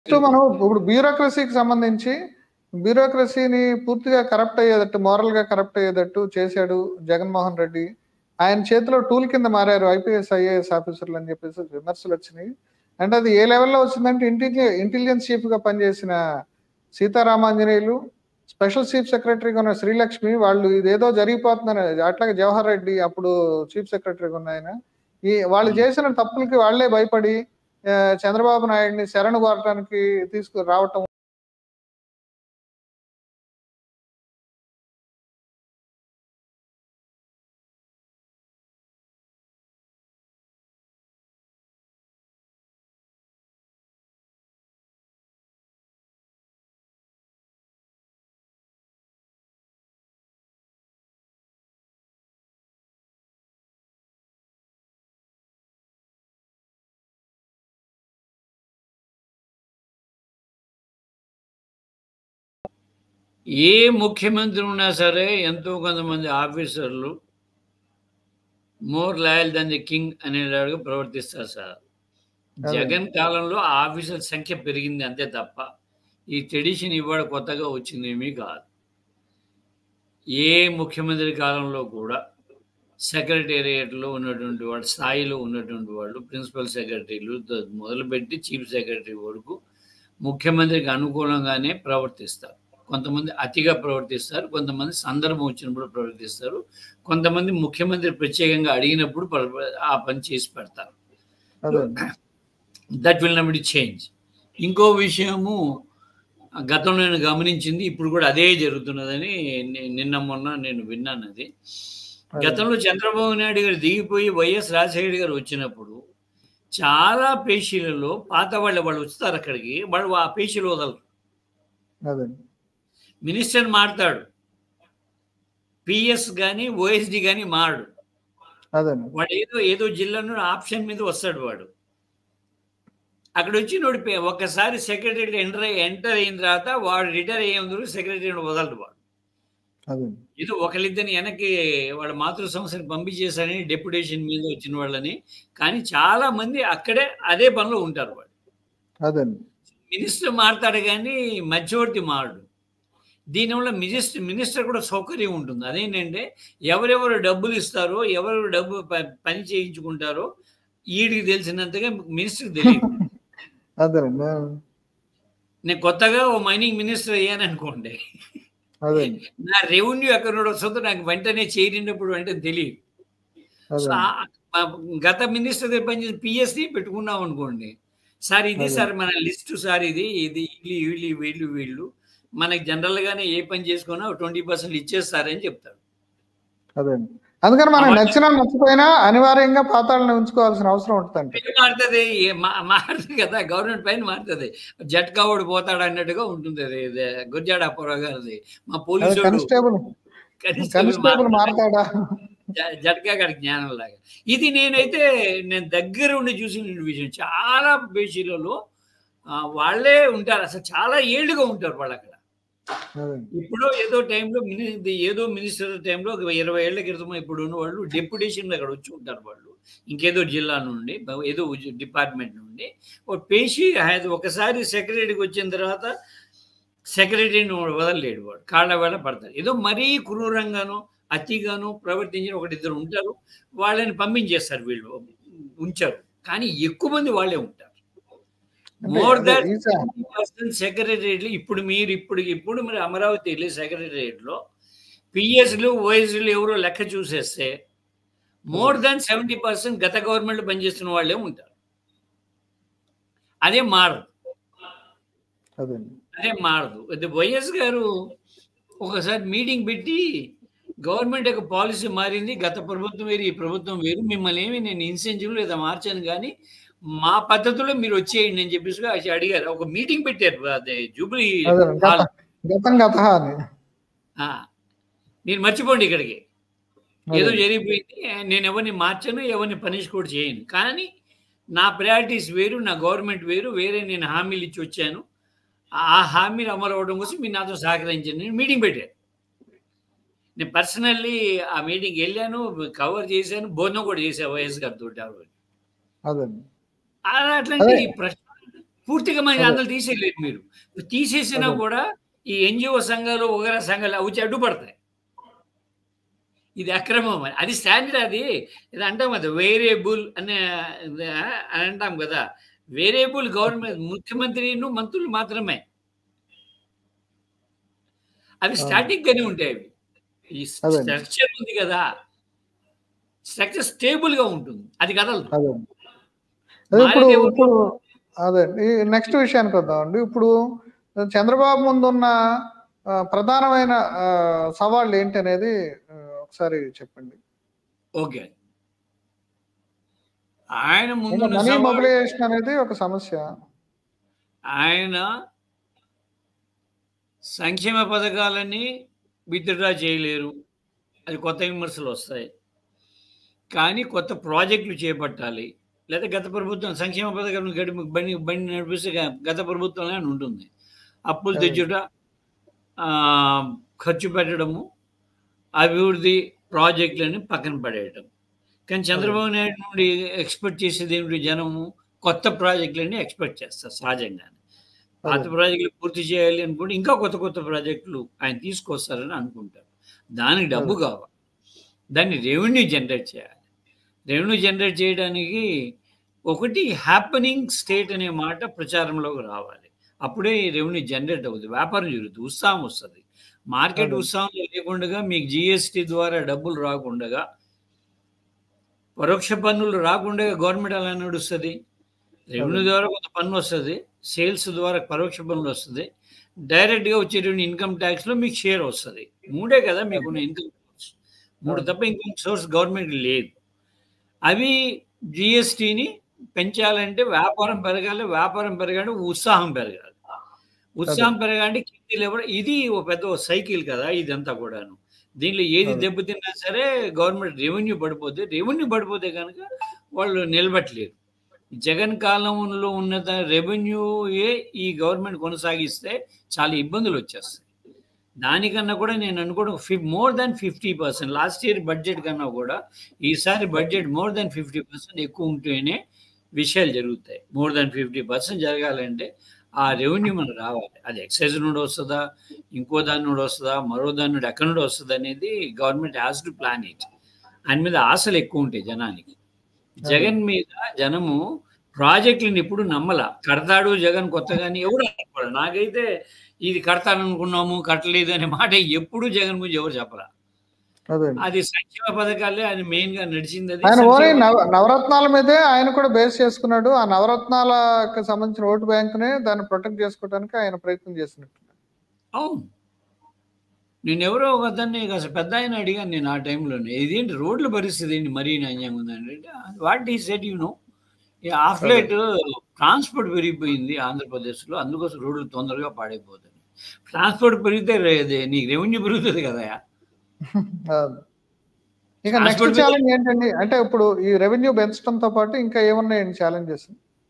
Next మనం ఇప్పుడు బ్యూరోక్రసీకి సంబంధించి బ్యూరోక్రసీని పూర్తిగా కరప్ట్ అయ్యేటట్టు మోరల్ గా కరప్ట్ అయ్యేటట్టు చేశాడు జగన్మోహన్ రెడ్డి ఆయన చేతిలో టూల్ కింద మారారు ఐపీఎస్ ఐఏఎస్ ఆఫీసర్లు అని చెప్పేసి విమర్శలు వచ్చినాయి అండ్ అది ఏ లెవెల్లో వచ్చిందంటే ఇంటెలిజె ఇంటెలిజెన్స్ చీఫ్ గా పనిచేసిన సీతారామాంజనేయులు స్పెషల్ చీఫ్ సెక్రటరీగా ఉన్న శ్రీలక్ష్మి వాళ్ళు ఇదేదో జరిగిపోతుందని అట్లాగే జవహర్ రెడ్డి అప్పుడు చీఫ్ సెక్రటరీగా ఉన్న ఆయన ఈ వాళ్ళు చేసిన తప్పులకి వాళ్లే భయపడి ఆ, చంద్రబాబు నాయుడిని శరణు కోరటానికి తీసుకు రావటం ఏ ముఖ్యమంత్రి ఉన్నా సరే ఎంతో కొంతమంది ఆఫీసర్లు more loyal than the king అనేలాగా ప్రవర్తిస్తారు సార్ అదే. జగన్ కాలంలో ఆ ఆఫీసర్ సంఖ్య పెరిగింది అంతే తప్ప ఈ ట్రెడిషన్ ఇవాళ కొత్తగా వచ్చింది ఏమీ కాదు ఏ ముఖ్యమంత్రి కాలంలో కూడా సెక్రటేరియట్లో ఉన్నటువంటి వాళ్ళ స్థాయిలో ఉన్నటువంటి వాళ్ళు ప్రిన్సిపల్ సెక్రటరీలు ద- మొదలుపెట్టి చీఫ్ సెక్రటరీ వరకు ముఖ్యమంత్రికి అనుకూలంగానే ప్రవర్తిస్తారు కొంతమంది అతిగా ప్రవర్తిస్తారు కొంతమంది సందర్భం వచ్చినప్పుడు ప్రవర్తిస్తారు కొంతమంది ముఖ్యమంత్రి ప్రత్యేకంగా అడిగినప్పుడు ప- ఆ పని చేసి పెడతారు అదే దట్ విల్ నెవర్ చేంజ్ ఇంకో విషయము గతంలో నేను గమనించింది ఇప్పుడు కూడా అదే జరుగుతున్నదని ని- నిన్న మొన్న నేను విన్నాను అది అదే. గతంలో చంద్రబాబు నాయుడు గారు దిగిపోయి వైఎస్ రాజశేఖర గారు వచ్చినప్పుడు చాలా పేషీలలో పాత వాళ్ళు వాళ్ళు వస్తారు అక్కడికి వాళ్ళు ఆ పేషీలు వదలరు అదే మినిస్టర్ మారుతాడు పిఎస్ కానీ ఓఎస్డి కానీ మారడు అదే వాడు ఏదో ఏదో జిల్లాలో ఆప్షన్ మీద వస్తాడు వాడు అక్కడ వచ్చి నోడి ఒక్కసారి సెక్రటరీ ఎంటర్ ఎంటర్ అయిన తర్వాత వాడు రిటైర్ అయ్యే ముందు సెక్రటరీ వదలడు వాడు అదే ఏదో ఒకరిద్దరిని వెనక్కి వాళ్ళ మాతృ సంస్థని పంపించేశారని డెప్యుటేషన్ మీద వచ్చిన వాళ్ళని కానీ చాలా మంది అక్కడే అదే పనిలో ఉంటారు వాడు అదే మినిస్టర్ మారుతాడు కానీ మధ్యవర్తి మారడు దీనివల్ల మినిస్టర్ మినిస్టర్ కూడా సౌకర్యం ఉంటుంది అదేంటంటే ఎవరెవరు డబ్బులు ఇస్తారో ఎవరెవరు డబ్బు ప- పని చేయించుకుంటారో ఈడికి తెలిసినంతగా మినిస్టర్కి తెలియదు అదే నేను కొత్తగా ఓ మైనింగ్ మినిస్టర్ అయ్యాను అనుకోండి అదే నా రెవెన్యూ ఎక్కడ నుండి వస్తుందో నాకు వెంటనే చేరినప్పుడు వెంటనే తెలియదు అదే సో ఆ- ఆ గత మినిస్టర్ దగ్గర పనిచేసి పిఎస్సి పెట్టుకున్నాం అనుకోండి సార్ ఇది అదే. సార్ మన లిస్ట్ సార్ ఇది ఇది వీళ్ళు వీళ్ళు వీళ్ళు వీళ్ళు మనకి జనరల్ గానే ఏ పని చేసుకున్నా ట్వంటీ పర్సెంట్ ఇచ్చేస్తారని చెప్తాడు అదే అందుకని మనకు అవన్నీ- నచ్చినా నచ్చపోయినా అనివార్యంగా పాతాలను ఉంచుకోవాల్సిన అవసరం ఉంటుందంట పైన మారుతుంది ఏ- మా- మారుతుంది కదా గవర్నమెంట్ పైన మారుతుంది జట్కా ఓడి పోతాడు అన్నట్టుగా ఉంటుంది అది ఇది గుర్జాడ అప్పారావు గారిది మా పోలీసు కానిస్టేబుల్ కానిస్టేబుల్ మారతాడా జట్కా గారి జ్ఞానం లాగా ఇది నేనైతే నేను దగ్గర ఉండి చూసిన విషయం చాలా బేసీలలో ఆ, వాళ్ళే ఉంటారు అసలు చాలా ఏళ్ళుగా ఉంటారు వాళ్ళు అక్కడ అదే ఇప్పుడు ఏదో టైంలో మిని ఇది ఏదో మినిస్టర్ టైంలో ఒక ఇరవై ఏళ్ల క్రితం ఇప్పుడు ఉన్న వాళ్ళు డెప్యుటేషన్ అక్కడ వచ్చి ఉంటారు వాళ్ళు ఇంకేదో జిల్లా నుండి బ- ఏదో ఉద్య- డిపార్ట్మెంట్ నుండి ఒక పేషి ఆయన ఒకసారి సెక్రటరీకి వచ్చిన తర్వాత సెక్రటరీని వదలలేడు వాడు కాళ్ళ వేళ పడతారు ఏదో మరీ క్రూరంగాను అతిగాను ప్రవర్తించిన ఒకటిద్దరు ఉంటారు వాళ్ళని పంపించేస్తారు వీళ్ళు ఉంచారు కానీ ఎక్కువ మంది వాళ్ళే ఉంటారు అంటే మోర్ అదే దాన్ ఈసా పర్సెంట్ సెక్రటరియట్లు ఇప్పుడు మీరు ఇప్పుడు ఇప్పుడు మరి అమరావతి వెళ్ళి సెక్రటరియట్లో పిఎస్లు ఓఎస్లు ఎవరో లెక్క చూసేస్తే మోర్ దాన్ సెవెంటీ పర్సెంట్ గత గవర్నమెంట్ పనిచేస్తున్న వాళ్ళే ఉంటారు అదే మారదు అదే అదే మారదు అది వైఎస్ గారు ఒకసారి మీటింగ్ పెట్టి గవర్నమెంట్ యొక్క పాలసీ మారింది గత ప్రభుత్వం వేరు ఈ ప్రభుత్వం వేరు మిమ్మల్ని ఏమి నేను ఇన్సెంటివ్ లేదా మార్చాను కానీ మా పద్ధతిలో మీరు వచ్చేయండి అని చెప్పేసి ఆయన అడిగారు ఒక మీటింగ్ పెట్టారు అదే జూబ్లీ అదే గత హాల్. గతం గత అని ఆ, మీరు మర్చిపోండి ఇక్కడికి ఏదో అదే. జరిగిపోయింది నేను ఎవరిని మార్చను ఎవరిని పనిష్ కూడా చేయను కానీ నా ప్రయారిటీస్ వేరు నా గవర్నమెంట్ వేరు వేరే నేను హామీలు ఇచ్చి వచ్చాను ఆ హామీలు అమలు అవ్వడం కోసం మీరు నాతో సహకరించండి నేను మీటింగ్ పెట్టాను నేను పర్సనల్లీ ఆ మీటింగ్ వెళ్ళాను కవర్ చేశాను భోజనం కూడా చేశాను వైఎస్ గారితో అదే అట్లాంటి అదే. ప్రశ్న పూర్తిగా మన అదే. అందులో తీసేయలేదు మీరు తీసేసినా అదే. కూడా ఈ ఎన్జిఓ సంఘాలు వగర సంఘాలు అవి వచ్చి అడ్డుపడతాయి ఇది అక్రమం అని అది స్టాండర్డ్ అది ఇది అంటాం కదా వేరియబుల్ అనే అని అంటాం కదా వేరియబుల్ గవర్నమెంట్ ముఖ్యమంత్రిను మంత్రులు మాత్రమే అవి ఆ. స్టాటిక్ గానే ఉంటాయి అవి ఈ అదే. స్ట్రక్చర్ ఉంది కదా స్ట్రక్చర్ స్టేబుల్ గా ఉంటుంది అది కదలదు అదే అదే ఇప్పుడు మారేదేమో- ఇప్పుడు అదే ఈ నెక్స్ట్ విషయానికి వద్దామండి ఇప్పుడు చంద్రబాబు ముందున్న ఆ, ప్రధానమైన ఆ, సవాళ్ళు ఏంటి అనేది ఆ, ఒకసారి చెప్పండి ఓకే ఆయన ముందు మనీ మొబిలైజేషన్ అనేది ఒక సమస్య ఆయన సంక్షేమ పథకాలని విత్డ్రా చేయలేరు అది కొత్త విమర్శలు వస్తాయి కానీ కొత్త ప్రాజెక్టులు చేపట్టాలి లేదా గత ప్రభుత్వం సంక్షేమ పథకాలను గడి బండి బండి నడిపిస్తే గ- గత ప్రభుత్వంలో అని ఉంటుంది అప్పులు అవును. తెచ్చుట ఆ, ఖర్చు పెట్టడము అభివృద్ధి ప్రాజెక్టులని పక్కన పడేయటం కానీ చంద్రబాబు నాయుడు నుండి ఎక్స్పెక్ట్ చేసేది ఏమిటి జనము కొత్త ప్రాజెక్టులని ఎక్స్పెక్ట్ చేస్తారు సహజంగానే పాత అదే. ప్రాజెక్టులు పూర్తి చేయాలి అనుకుంటే ఇంకా కొత్త కొత్త ప్రాజెక్టులు ఆయన తీసుకొస్తారని అనుకుంటారు దానికి డబ్బు కావాలి దాన్ని రెవెన్యూ జనరేట్ చేయాలి రెవెన్యూ జనరేట్ చేయడానికి ఒకటి హ్యాపనింగ్ స్టేట్ అనే మాట ప్రచారంలోకి రావాలి అప్పుడే రెవెన్యూ జనరేట్ అవుతుంది వ్యాపారం జరుగుతుంది ఉత్సాహం వస్తుంది మార్కెట్ అదే. ఉత్సాహం లేకుండా మీకు జిఎస్టి ద్వారా డబ్బులు రాకుండా పరోక్ష పన్నులు రాకుండా గవర్నమెంట్ అలా నడుస్తుంది రెవెన్యూ అదే. ద్వారా కొంత పన్ను వస్తుంది సేల్స్ ద్వారా పరోక్ష పన్నులు వస్తుంది డైరెక్ట్గా వచ్చేటువంటి ఇన్కమ్ ట్యాక్స్లో మీకు షేర్ వస్తుంది మూడే కదా మీకున్న ఇన్కమ్ సోర్స్ మూడు అదే. తప్ప ఇన్కమ్ సోర్స్ గవర్నమెంట్ లేదు అవి జిఎస్టిని పెంచాలంటే వ్యాపారం పెరగాలి వ్యాపారం పెరగాలంటే ఉత్సాహం పెరగాలి ఉత్సాహం పెరగాలంటే కింది లెవెల్ ఇది ఒక పెద్ద సైకిల్ కదా ఇదంతా కూడాను దీనిలో ఏది అదే. దెబ్బతిన్నా సరే గవర్నమెంట్ రెవెన్యూ పడిపోతే రెవెన్యూ పడిపోతే కనుక వాళ్ళు నిలబట్టలేరు జగన్ కాలంలో ఉన్నత రెవెన్యూయే ఈ గవర్నమెంట్ కొనసాగిస్తే చాలా ఇబ్బందులు వచ్చేస్తాయి దానికన్నా కూడా నేను అనుకోవడం ఫి more than fifty percent last year budget కన్నా కూడా ఈసారి budget more than fifty percent ఎక్కువ ఉంటేనే విషయాలు జరుగుతాయి మోర్ దాన్ ఫిఫ్టీ పర్సెంట్ జరగాలంటే ఆ రెవెన్యూ మనకు రావాలి అది ఎక్సైజ్ నుండి వస్తుందా ఇంకో దాని నుండి వస్తుందా మరో దాని నుండి ఎక్కడి నుండి వస్తుంది అనేది government has to plan it ఆయన మీద ఆశలు ఎక్కువ ఉంటాయి జనానికి జగన్ మీద జనము ప్రాజెక్టులను ఇప్పుడు నమ్మల కడతాడు జగన్ కొత్తగాని ఎవడు అనుకోడు నాకైతే ఇది కడతాననుకున్నాము కట్టలేదు అనే మాట ఎప్పుడు జగన్ గురించి ఎవరు చెప్పరా అదే అది సంక్షేమ పథకాలే అది మెయిన్ గా నడిచింది అది ఆయన ఓన్లీ సంక్షేమ- నవ నవరత్నాల మీదే ఆయన కూడా బేస్ చేసుకున్నాడు ఆ నవరత్నాలకు సంబంధించిన ఓటు బ్యాంకునే దాన్ని ప్రొటెక్ట్ చేసుకోవడానికి ఆయన ప్రయత్నం చేసినట్టు అవును నేను ఎవరో ఒక అతన్ని కాస్త పెద్ద ఆయన అడిగాను నేను ఆ టైంలోనే ఇదేంటి రోడ్ల పరిస్థితి ఏంటి మరీ న్యాయంగా ఉందండి అంటే వాట్ ఈ set you know of late transport పెరిగిపోయింది ఆంధ్రప్రదేశ్లో అందుకోసం రోడ్లు తొందరగా పాడైపోతుంది ట్రాన్స్పోర్ట్ పెరిగితే రే- నీకు రెవెన్యూ పెరుగుతుంది కదా అవును. ఇక నెక్స్ట్ Transport ఛాలెంజ్ ఏంటండి అంటే ఇప్పుడు ఈ రెవెన్యూ పెంచడంతో పాటు ఇంకా ఏమున్నాయండి ఛాలెంజెస్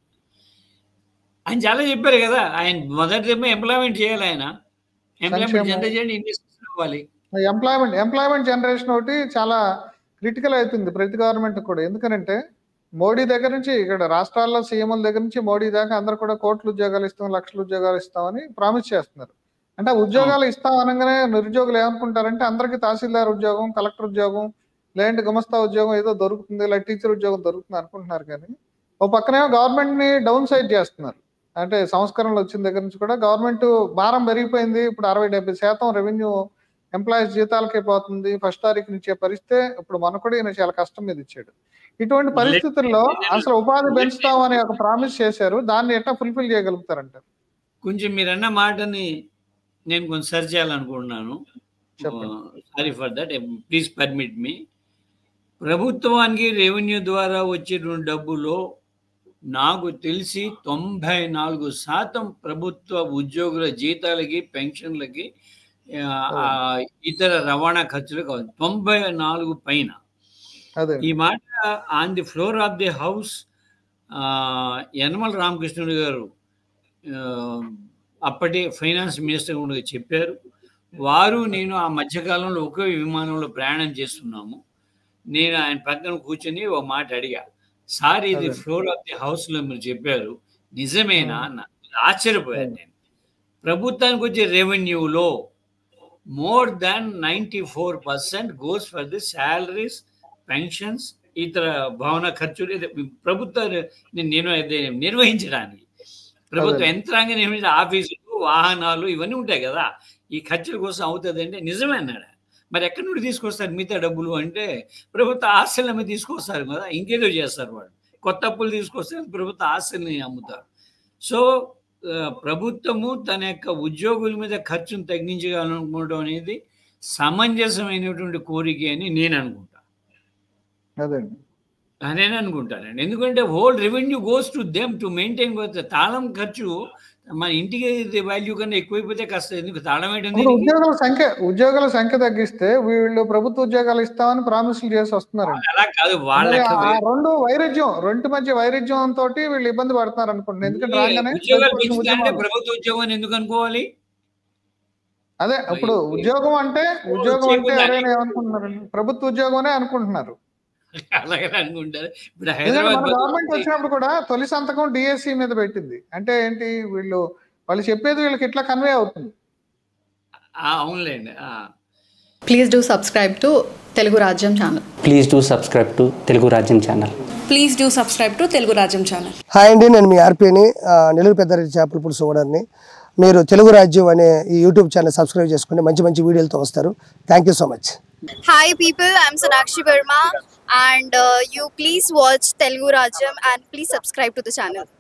ఆయన చాలా చెప్పారు కదా ఆయన మొదటిదేమో ఎంప్లాయ్మెంట్ చేయాలి ఆయన ఎంప్లాయ్మెంట్ సంక్షేమం. జనరేట్ చేయండి ఇన్వెస్ట్మెంట్ అవ్వాలి ఎంప్లాయ్మెంట్ ఎంప్లాయ్మెంట్ జనరేషన్ ఒకటి చాలా క్రిటికల్ అవుతుంది ప్రతి గవర్నమెంట్ కూడా ఎందుకనంటే మోడీ దగ్గర నుంచి ఇక్కడ రాష్ట్రాల్లో సీఎంల దగ్గర నుంచి మోడీ దాకా అందరు కూడా కోట్ల ఉద్యోగాలు ఇస్తాం లక్షల ఉద్యోగాలు ఇస్తామని ప్రామిస్ చేస్తున్నారు అంటే ఆ ఉద్యోగాలు ఇస్తాం అనగానే నిరుద్యోగులు ఏమనుకుంటారంటే అందరికి తహసీల్దార్ ఉద్యోగం కలెక్టర్ ఉద్యోగం లేదంటే గుమస్తా ఉద్యోగం ఏదో దొరుకుతుంది లేదా టీచర్ ఉద్యోగం దొరుకుతుంది అనుకుంటున్నారు కానీ ఓ పక్కనేమో గవర్నమెంట్ ని డౌన్ సైడ్ చేస్తున్నారు అంటే సంస్కరణలు వచ్చిన దగ్గర నుంచి కూడా గవర్నమెంట్ భారం పెరిగిపోయింది ఇప్పుడు అరవై డెబ్బై శాతం రెవెన్యూ ఎంప్లాయీస్ జీతాలకే పోతుంది ఫస్ట్ తారీఖు నుంచే పరిస్తే ఇప్పుడు మన కూడా ఈయన చాలా కష్టం మీద ఇచ్చాడు ఇటువంటి పరిస్థితుల్లో అసలు ఉపాధి పెంచుతాం అనే ఒక ప్రామిస్ చేశారు దాన్ని ఎట్లా ఫుల్ఫిల్ చేయగలుగుతారంటారు కొంచెం మీరు అన్న మాటని నేను కొంచెం సరి చేయాలనుకుంటున్నాను చెప్పండి. Sorry for that please permit me ప్రభుత్వానికి రెవెన్యూ ద్వారా వచ్చేటువంటి డబ్బులో నాకు తెలిసి తొంభై నాలుగు శాతం ప్రభుత్వ ఉద్యోగుల జీతాలకి పెన్షన్లకి ఆ, ఆ, ఇతర రవాణా ఖర్చులు కావాలి తొంభై నాలుగు పైన అదే ఈ మాట on the floor of the house Yanamala Ramakrishnudu garu ఆ, అప్పటి ఫైనాన్స్ మినిస్టర్ కూడా చెప్పారు వారు నేను ఆ మధ్యకాలంలో ఒకే విమానంలో ప్రయాణం చేస్తున్నాము నేను ఆయన పక్కన కూర్చొని ఒక మాట అడిగా సార్ ఇది అదే. ఫ్లోర్ ఆఫ్ ది హౌస్లో మీరు చెప్పారు నిజమేనా Hmm. అన్న ఆశ్చర్యపోయాను నేను ప్రభుత్వానికి వచ్చే రెవెన్యూలో more than ninety four percent goes for the salaries pensions ఇతర భవన ఖర్చులు ఇది ప్రభుత్వ నేను అది నిర్వహించడానికి ప్రభుత్వ అదే. యంత్రాంగం నిర్వహించే ఆఫీసులు వాహనాలు ఇవన్నీ ఉంటాయి కదా ఈ ఖర్చుల కోసం అవుతుంది అంటే నిజమే అన్నాడు మరి ఎక్కడి నుండి తీసుకొస్తారు మిగతా డబ్బులు అంటే ప్రభుత్వ ఆస్తుల మీద తీసుకొస్తారు కదా ఇంకేదో చేస్తారు వాళ్ళు కొత్త అప్పులు తీసుకొస్తే ప్రభుత్వ ఆస్తుల్ని అమ్ముతారు సో ఆ, ప్రభుత్వము తన యొక్క ఉద్యోగుల మీద ఖర్చును తగ్గించగలనుకోవడం అనేది సమంజసమైనటువంటి కోరిక అని నేను అనుకుంటా అదండి నేను అనుకుంటానండి ఎందుకంటే whole revenue goes to them to maintain తాళం ఖర్చు మన ఇంటికి వాల్యూ కన్నా ఎక్కువైపోతే కాస్త ఎందుకు తాళం ఏంటండి ఇప్పుడు ఉద్యోగుల సంఖ్య ఉద్యోగుల సంఖ్య తగ్గిస్తే వీళ్ళు ప్రభుత్వ ఉద్యోగాలు ఇస్తామని ప్రామిసులు చేసి వస్తున్నారండి అలా కాదు వాళ్ళ మరి యొక్క ఆ రెండు వైరుధ్యం రెండు మధ్య వైరుధ్యం తోటి వీళ్ళు ఇబ్బంది పడుతున్నారు అనుకోండి ఎందుకంటే రాగానే ఉద్యోగాలు ప్రతిపక్షం పెంచుతారంటే ఉద్యమాలు. ప్రభుత్వ ఉద్యోగం అని ఎందుకు అనుకోవాలి అదే ఇప్పుడు ఉద్యోగం అంటే ఉద్యోగం అంటే ఎవరైనా ఏమనుకుంటున్నారండి ప్రభుత్వ ఉద్యోగమే అనుకుంటున్నారు అలాగే అనుకుంటారు ఇప్పుడు ఎందుకంటే హైదరాబాద్ మన గవర్నమెంట్ బదులు- వచ్చినప్పుడు కూడా తొలి సంతకం డిఎస్సి మీద పెట్టింది అంటే ఏంటి వీళ్ళు వాళ్ళు చెప్పేది వీళ్ళకి ఇట్లా కన్వే అవుతుంది ఆ, అవునులేండి ఆ. Please do subscribe to Telugu Rajyam channel please do subscribe to Telugu Rajyam channel please do subscribe to Telugu Rajyam channel hi అండి నేను మీ ఆర్పీని ఆ, నెల్లూరు పెద్దారెడ్డి చేపల పులుసు ఓనర్ని మీరు తెలుగు రాజ్యం అనే ఈ యూట్యూబ్ ఛానల్ సబ్స్క్రైబ్ చేసుకుని మంచి మంచి వీడియోలతో వస్తారు thank you so much Hi people, I'm Sonakshi Verma and uh, you please watch Telugu Rajam and please subscribe to the channel.